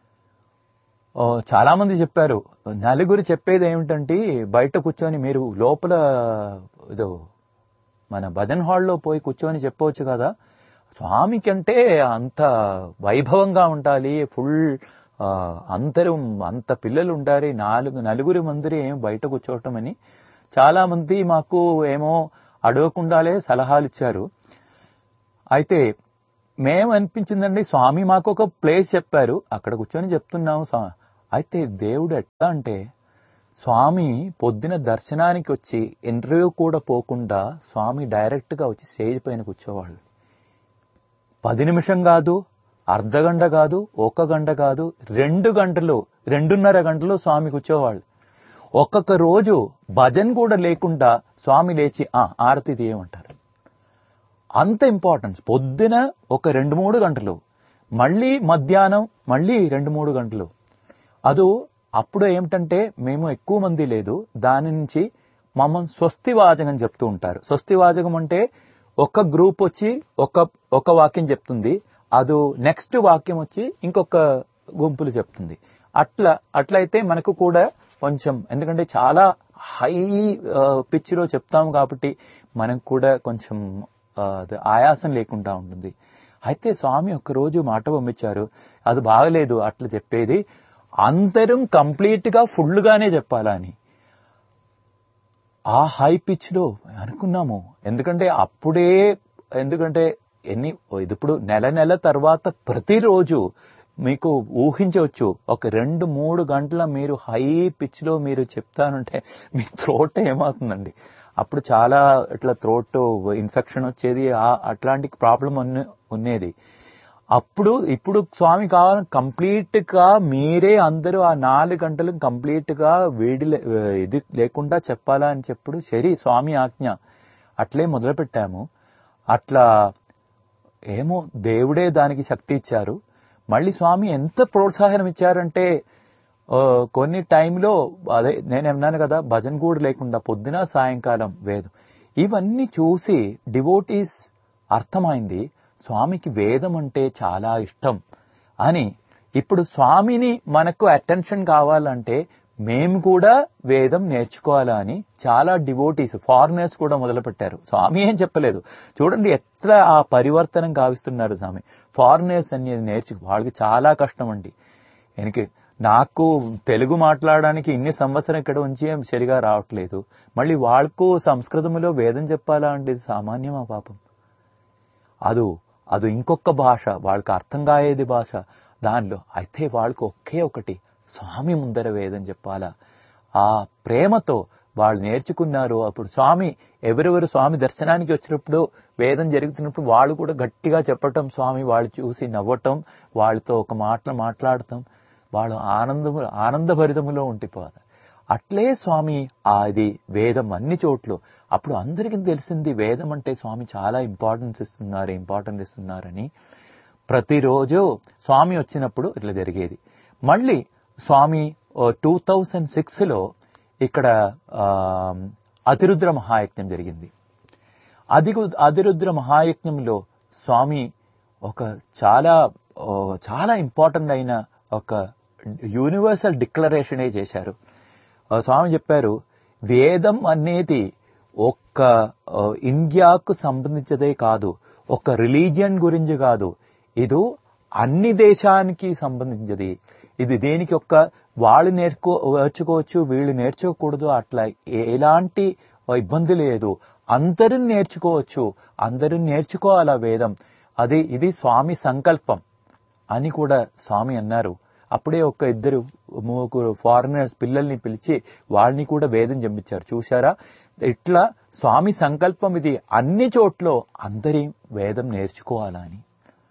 ఓ, చాలా మంది చెప్పారు నలుగురు చెప్పేది ఏమిటంటే బయట కూర్చొని మీరు లోపల ఇదో మన భజన్ హాల్లో పోయి కూర్చొని చెప్పవచ్చు కదా స్వామి కంటే అంత వైభవంగా ఉండాలి ఫుల్ ఆ, అందరూ అంత పిల్లలు ఉండాలి నాలుగు నలుగురు మంది ఏం బయట కూర్చోవటం అని చాలా మంది మాకు ఏమో అడగకుండాలే సలహాలు ఇచ్చారు అయితే మేము అనిపించిందండి స్వామి మాకు ఒక ప్లేస్ చెప్పారు అక్కడ కూర్చొని చెప్తున్నాము స్వా- అయితే దేవుడు ఎట్లా అంటే స్వామి పొద్దున దర్శనానికి వచ్చి ఇంటర్వ్యూ కూడా పోకుండా స్వామి డైరెక్ట్ గా వచ్చి స్టేజ్ పైన కూర్చోవాళ్ళు పది నిమిషం కాదు అర్ధ గంట కాదు ఒక గంట కాదు రెండు గంటలు రెండున్నర గంటలు స్వామి కూర్చోవాళ్ళు ఒక్కొక్క రోజు భజన్ కూడా లేకుండా స్వామి లేచి ఆ ఆరతి తీయమంటారు అంత ఇంపార్టెన్స్ పొద్దున ఒక రెండు మూడు గంటలు మళ్ళీ మధ్యాహ్నం మళ్ళీ రెండు మూడు గంటలు అదు అప్పుడు ఏమిటంటే మేము ఎక్కువ మంది లేదు దాని నుంచి మమ్మల్ని స్వస్తి వాచకం చెప్తూ ఉంటారు స్వస్తి వాచకం అంటే ఒక గ్రూప్ వచ్చి ఒక ఒక వాక్యం చెప్తుంది అది నెక్స్ట్ వాక్యం వచ్చి ఇంకొక గుంపులు చెప్తుంది అట్లా అట్లయితే మనకు కూడా కొంచెం ఎందుకంటే చాలా హై పిచ్ లో చెప్తాం కాబట్టి మనకు కూడా కొంచెం ఆ, అది ఆయాసం లేకుండా ఉంటుంది అయితే స్వామి ఒక రోజు మాట పంపించారు అది బాగలేదు అట్లా చెప్పేది అందరం కంప్లీట్ గా ఫుల్ గానే చెప్పాలా అని ఆ హై పిచ్ లో అనుకున్నాము ఎందుకంటే అప్పుడే ఎందుకంటే ఎన్ని ఇది ఇప్పుడు నెల నెల తర్వాత ప్రతిరోజు మీకు ఊహించవచ్చు ఒక రెండు మూడు గంటల మీరు హై పిచ్ లో మీరు చెప్తానంటే మీ థ్రోట్ ఏమవుతుందండి అప్పుడు చాలా ఇట్లా థ్రోట్ ఇన్ఫెక్షన్ వచ్చేది ఆ- అట్లాంటి ప్రాబ్లం ఉన్నది అప్పుడు ఇప్పుడు స్వామి కావాలి కంప్లీట్ గా మీరే అందరూ ఆ నాలుగు గంటలు కంప్లీట్ గా వేడి లే- ఇది లేకుండా చెప్పాలా అని చెప్పుడు సరే స్వామి ఆజ్ఞ అట్లే మొదలు పెట్టాము అట్లా ఏమో దేవుడే దానికి శక్తి ఇచ్చారు మళ్ళీ స్వామి ఎంత ప్రోత్సాహం ఇచ్చారంటే ఆ, కొన్ని టైంలో అదే నేను అన్నాను కదా భజన్ కూడా లేకుండా పొద్దున సాయంకాలం వేదం ఇవన్నీ చూసి డివోటీస్ అర్థమైంది స్వామికి వేదం అంటే చాలా ఇష్టం అని ఇప్పుడు స్వామిని మనకు అటెన్షన్ కావాలంటే మేము కూడా వేదం నేర్చుకోవాలా అని చాలా డివోటీస్ ఫారినర్స్ కూడా మొదలుపెట్టారు స్వామి ఏం చెప్పలేదు చూడండి ఎట్లా ఆ పరివర్తనం కావిస్తున్నారు స్వామి ఫారినర్స్ అనేది నేర్చు వాళ్ళకి చాలా కష్టం అండి ఎనికి నాకు తెలుగు మాట్లాడడానికి ఇన్ని సంవత్సరం ఇక్కడ ఉంచి ఏం సరిగా రావట్లేదు మళ్ళీ వాళ్ళకు సంస్కృతంలో వేదం చెప్పాలా అంటే ఇది సామాన్యమా పాపం అదు అది ఇంకొక భాష వాళ్ళకి అర్థం కాయేది భాష దానిలో అయితే వాళ్ళకి ఒకే ఒకటి స్వామి ముందర వేదం చెప్పాలా ఆ ప్రేమతో వాళ్ళు నేర్చుకున్నారు అప్పుడు స్వామి ఎవరెవరు స్వామి దర్శనానికి వచ్చినప్పుడు వేదం జరుగుతున్నప్పుడు వాళ్ళు కూడా గట్టిగా చెప్పటం స్వామి వాళ్ళు చూసి నవ్వటం వాళ్ళతో ఒక మాటలు మాట్లాడటం వాళ్ళు ఆనందము ఆనందభరితములో ఉండిపోతారు అట్లే స్వామి అది వేదం అన్ని చోట్ల అప్పుడు అందరికీ తెలిసింది వేదం అంటే స్వామి చాలా ఇంపార్టెన్స్ ఇస్తున్నారు ఇంపార్టెన్స్ ఇస్తున్నారని ప్రతిరోజు స్వామి వచ్చినప్పుడు ఇట్లా జరిగేది మళ్ళీ స్వామి టూ థౌజండ్ సిక్స్లో ఇక్కడ ఆ, అతిరుద్ర మహాయజ్ఞం జరిగింది అది అతిరుద్ర మహాయజ్ఞంలో స్వామి ఒక చాలా ఓ, చాలా ఇంపార్టెంట్ అయిన ఒక యూనివర్సల్ డిక్లరేషనే చేశారు ఆ, స్వామి చెప్పారు వేదం అనేది ఒక్క ఆ, ఇండియాకు సంబంధించదే కాదు ఒక రిలీజియన్ గురించి కాదు ఇది అన్ని దేశానికి సంబంధించింది ఇది దేనికి ఒక్క వాళ్ళు నేర్చుకో నేర్చుకోవచ్చు వీళ్ళు నేర్చుకోకూడదు అట్లా ఏ- ఎలాంటి ఇబ్బంది లేదు అందరూ నేర్చుకోవచ్చు అందరూ నేర్చుకోవాలా వేదం అది ఇది స్వామి సంకల్పం అని కూడా స్వామి అన్నారు అప్పుడే ఒక ఇద్దరు ముగ్గురు ఫారినర్స్ పిల్లల్ని పిలిచి వాళ్ళని కూడా వేదం చెప్పించారు చూశారా ఇట్లా స్వామి సంకల్పం ఇది అన్ని చోట్ల అందరి వేదం నేర్చుకోవాలా అని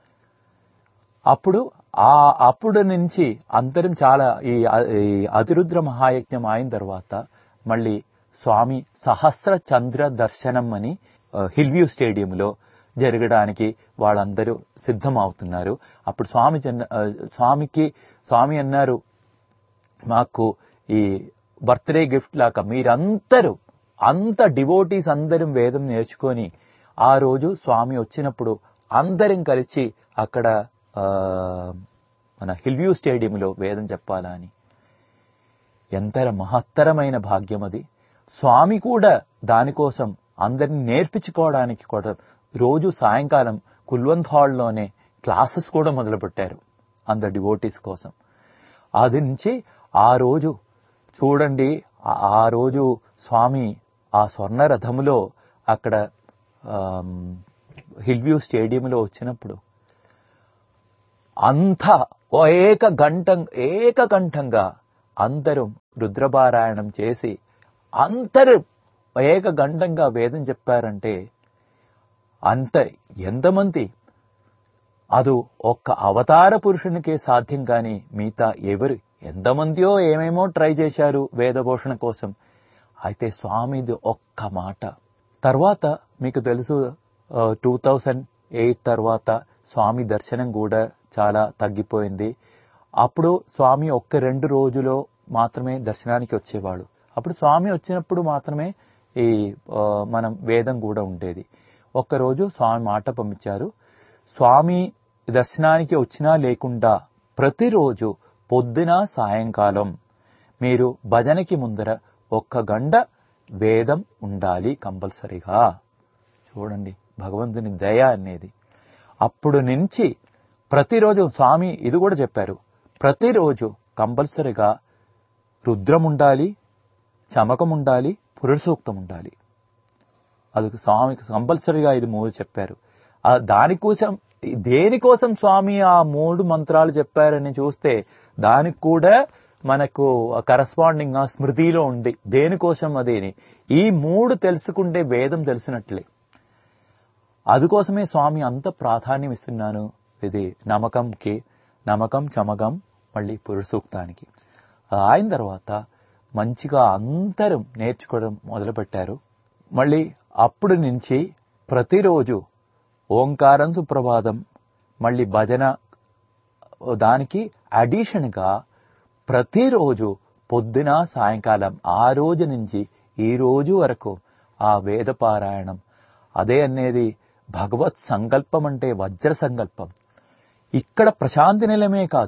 అప్పుడు ఆ అప్పుడు నుంచి అందరం చాలా ఈ ఈ అతిరుద్ర మహాయజ్ఞం అయిన తర్వాత మళ్ళీ స్వామి సహస్ర చంద్ర దర్శనం అని ఆ, హిల్వ్యూ స్టేడియంలో జరగడానికి వాళ్ళందరూ సిద్ధమవుతున్నారు అప్పుడు స్వామి జన్న- ఆ, స్వామికి స్వామి అన్నారు మాకు ఈ బర్త్డే గిఫ్ట్ లాగా మీరందరూ అంత డివోటీస్ అందరం వేదం నేర్చుకొని ఆ రోజు స్వామి వచ్చినప్పుడు అందరం కలిసి అక్కడ ఆ, మన హిల్వ్యూ స్టేడియంలో వేదం చెప్పాలా అని ఎంత మహత్తరమైన భాగ్యం అది స్వామి కూడా దానికోసం అందరిని నేర్పించుకోవడానికి కూడా రోజు సాయంకాలం కుల్వంత్ హాల్లోనే క్లాసెస్ కూడా మొదలుపెట్టారు అందరు డివోటీస్ కోసం అది నుంచి ఆ రోజు చూడండి ఆ- ఆ రోజు స్వామి ఆ స్వర్ణ రథములో అక్కడ ఆమ్, హిల్వ్యూ స్టేడియంలో వచ్చినప్పుడు అంతా ఓ ఏక గంటం ఏకకంఠంగా అందరూ రుద్రపారాయణం చేసి అందరూ ఏక గంటంగా వేదం చెప్పారంటే అంత ఎంతమంది అది ఒక్క అవతార పురుషునికే సాధ్యం కాని మిగతా ఎవరు ఎంతమందియో ఏమేమో ట్రై చేశారు వేదభూషణ కోసం అయితే స్వామిది ఒక్క మాట తర్వాత మీకు తెలుసు టూ థౌజండ్ ఎయిట్ తర్వాత స్వామి దర్శనం కూడా చాలా తగ్గిపోయింది అప్పుడు స్వామి ఒక్క రెండు రోజులో మాత్రమే దర్శనానికి వచ్చేవాడు అప్పుడు స్వామి వచ్చినప్పుడు మాత్రమే ఈ ఆ, మనం వేదం కూడా ఉండేది ఒక్కరోజు స్వామి మాట పంపించారు స్వామి దర్శనానికి వచ్చినా లేకుండా ప్రతిరోజు పొద్దున సాయంకాలం మీరు భజనకి ముందర ఒక్క గంట వేదం ఉండాలి కంపల్సరీగా చూడండి భగవంతుని దయ అనేది అప్పుడు నుంచి ప్రతిరోజు స్వామి ఇది కూడా చెప్పారు ప్రతిరోజు కంపల్సరీగా రుద్రం ఉండాలి చమకం ఉండాలి పురుషసూక్తం ఉండాలి అది స్వామి కంపల్సరీగా ఇది మూడు చెప్పారు ఆ దానికోసం దేనికోసం స్వామి ఆ మూడు మంత్రాలు చెప్పారని చూస్తే దానికి కూడా మనకు కరస్పాండింగ్ ఆ స్మృతిలో ఉంది దేనికోసం అదేని ఈ మూడు తెలుసుకుంటే వేదం తెలిసినట్లే అందుకోసమే స్వామి అంత ప్రాధాన్యం ఇస్తున్నాను ఇది నమ్మకంకి నమ్మకం చమకం మళ్ళీ పురుషసూక్తానికి అయిన తర్వాత మంచిగా అందరం నేర్చుకోవడం మొదలుపెట్టారు మళ్ళీ అప్పుడు నుంచి ప్రతిరోజు ఓంకారం సుప్రభాతం మళ్ళీ భజన దానికి అడిషన్గా ప్రతిరోజు పొద్దున సాయంకాలం ఆ రోజు నుంచి ఈ రోజు వరకు ఆ వేద పారాయణం అదే అనేది భగవత్ సంకల్పం అంటే వజ్ర సంకల్పం ఇక్కడ ప్రశాంతి నిలయమే కాదు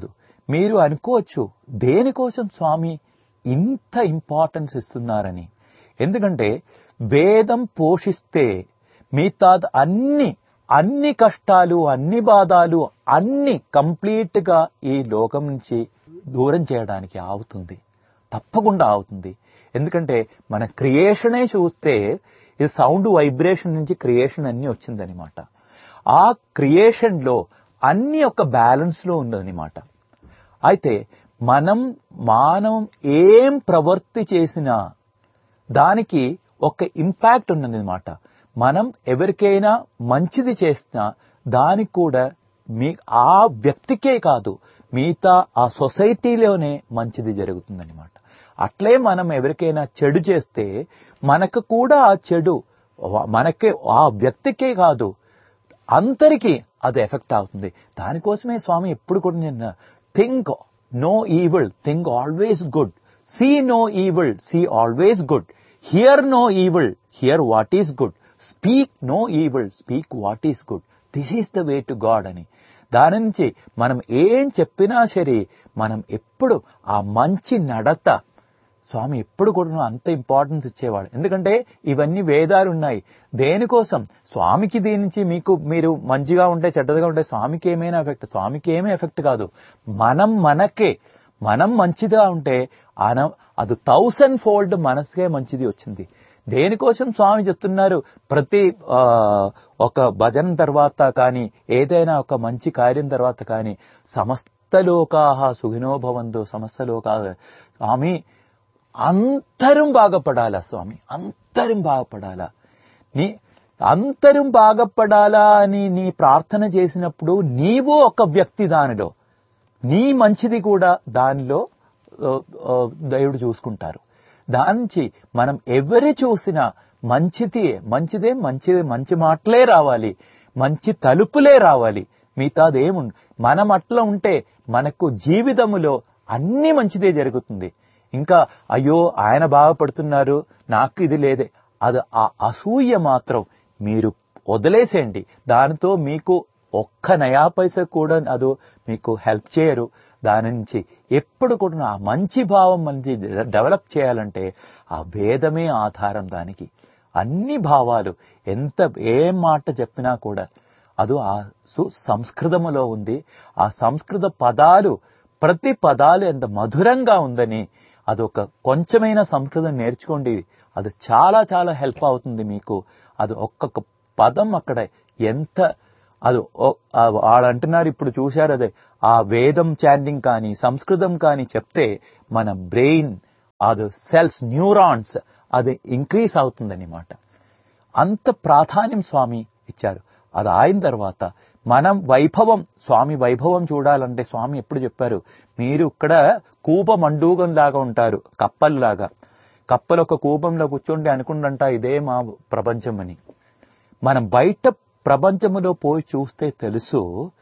మీరు అనుకోవచ్చు దేనికోసం స్వామి ఇంత ఇంపార్టెన్స్ ఇస్తున్నారని ఎందుకంటే వేదం పోషిస్తే మిగతా అన్ని అన్ని కష్టాలు అన్ని బాధాలు అన్ని కంప్లీట్ గా ఈ లోకం నుంచి దూరం చేయడానికి అవుతుంది తప్పకుండా అవుతుంది ఎందుకంటే మన క్రియేషనే చూస్తే ఈ సౌండ్ వైబ్రేషన్ నుంచి క్రియేషన్ అన్ని వచ్చిందనమాట ఆ క్రియేషన్ లో అన్ని ఒక బ్యాలెన్స్ లో ఉందన్నమాట అయితే మనం మానవం ఏం ప్రవర్తి చేసినా దానికి ఒక ఇంపాక్ట్ ఉన్నదన్నమాట మనం ఎవరికైనా మంచిది చేసినా దానికి కూడా మీ ఆ వ్యక్తికే కాదు మిగతా ఆ సొసైటీలోనే మంచిది జరుగుతుందన్నమాట అట్లే మనం ఎవరికైనా చెడు చేస్తే మనకు కూడా ఆ చెడు మనకే ఆ వ్యక్తికే కాదు అందరికీ అది ఎఫెక్ట్ అవుతుంది దానికోసమే స్వామి ఎప్పుడు కూడా నేను think no evil think always good see no evil see always good hear no evil hear what is good speak no evil speak what is good this is the way to God అని దాని నుంచి మనం ఏం చెప్పినా సరే మనం ఎప్పుడు ఆ మంచి నడత స్వామి ఎప్పుడు కూడా అంత ఇంపార్టెన్స్ ఇచ్చేవాడు ఎందుకంటే ఇవన్నీ వేదాలు ఉన్నాయి దేనికోసం స్వామికి దీని నుంచి మీకు మీరు మంచిగా ఉంటే చెడ్డగా ఉంటే స్వామికి ఏమైనా ఎఫెక్ట్ స్వామికి ఏమీ ఎఫెక్ట్ కాదు మనం మనకే మనం మంచిగా ఉంటే అన అది థౌసండ్ ఫోల్డ్ మనసుకే మంచిది వచ్చింది దేనికోసం స్వామి చెప్తున్నారు ప్రతి ఒక భజన తర్వాత కానీ ఏదైనా ఒక మంచి కార్యం తర్వాత కానీ సమస్త లోకాహ సుఖినోభవంతో సమస్త లోకా స్వామి అంతరం బాగుపడాలా స్వామి అంతరం బాగుపడాలా నీ అంతరం బాగుపడాలా అని నీ ప్రార్థన చేసినప్పుడు నీవు ఒక వ్యక్తి దానిలో నీ మంచిది కూడా దానిలో దేవుడు చూసుకుంటారు దానికి మనం ఎవరి చూసినా మంచిది మంచిదే మంచిదే మంచి మాటలే రావాలి మంచి తలుపులే రావాలి మిగతాదేముండు మనం అట్లా ఉంటే మనకు జీవితములో అన్ని మంచిదే జరుగుతుంది ఇంకా అయ్యో ఆయన బాగుపడుతున్నారు నాకు ఇది లేదే అది ఆ అసూయ మాత్రం మీరు వదిలేసేయండి దానితో మీకు ఒక్క నయా పైసా కూడా అదో మీకు హెల్ప్ చేయరు దాని నుంచి ఎప్పుడు కూడా ఆ మంచి భావం మంచి డెవలప్ చేయాలంటే ఆ వేదమే ఆధారం దానికి అన్ని భావాలు ఎంత ఏం మాట చెప్పినా కూడా అది ఆ సు సంస్కృతములో ఉంది ఆ సంస్కృత పదాలు ప్రతి పదాలు ఎంత మధురంగా ఉందని అదొక కొంచెమైన సంస్కృతం నేర్చుకోండి అది చాలా చాలా హెల్ప్ అవుతుంది మీకు అది ఒక్కొక్క పదం అక్కడ ఎంత అది వాళ్ళు అంటున్నారు ఇప్పుడు చూశారు అదే ఆ వేదం చాంటింగ్ కానీ సంస్కృతం కానీ చెప్తే మన బ్రెయిన్ అది సెల్స్ న్యూరాన్స్ అది ఇంక్రీజ్ అవుతుందన్నమాట అంత ప్రాధాన్యం స్వామి ఇచ్చారు అది అయిన తర్వాత మనం వైభవం స్వామి వైభవం చూడాలంటే స్వామి ఎప్పుడు చెప్పారు మీరు ఇక్కడ కూప మండూగం లాగా ఉంటారు కప్పల్లాగా కప్పలు ఒక కూపంలో కూర్చుండి అనుకుంటుంట ఇదే మా ప్రపంచం అని మనం బయట ప్రపంచంలో పోయి చూస్తే తెలుసు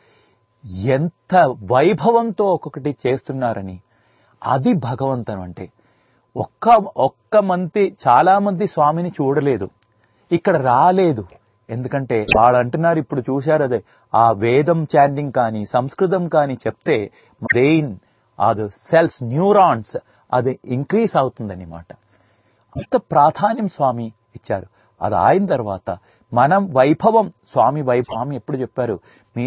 ఎంత వైభవంతో ఒక్కొక్కటి చేస్తున్నారని అది భగవంతం అంటే ఒక్క ఒక్క మంది చాలా మంది స్వామిని చూడలేదు ఇక్కడ రాలేదు ఎందుకంటే వాళ్ళు అంటున్నారు ఇప్పుడు చూశారు అదే ఆ వేదం చాంటింగ్ కానీ సంస్కృతం కానీ చెప్తే బ్రెయిన్ అది సెల్స్ న్యూరాన్స్ అది ఇంక్రీజ్ అవుతుందన్నమాట అంత ప్రాధాన్యం స్వామి ఇచ్చారు అది అయిన తర్వాత మనం వైభవం స్వామి వైభవం ఎప్పుడు చెప్పారు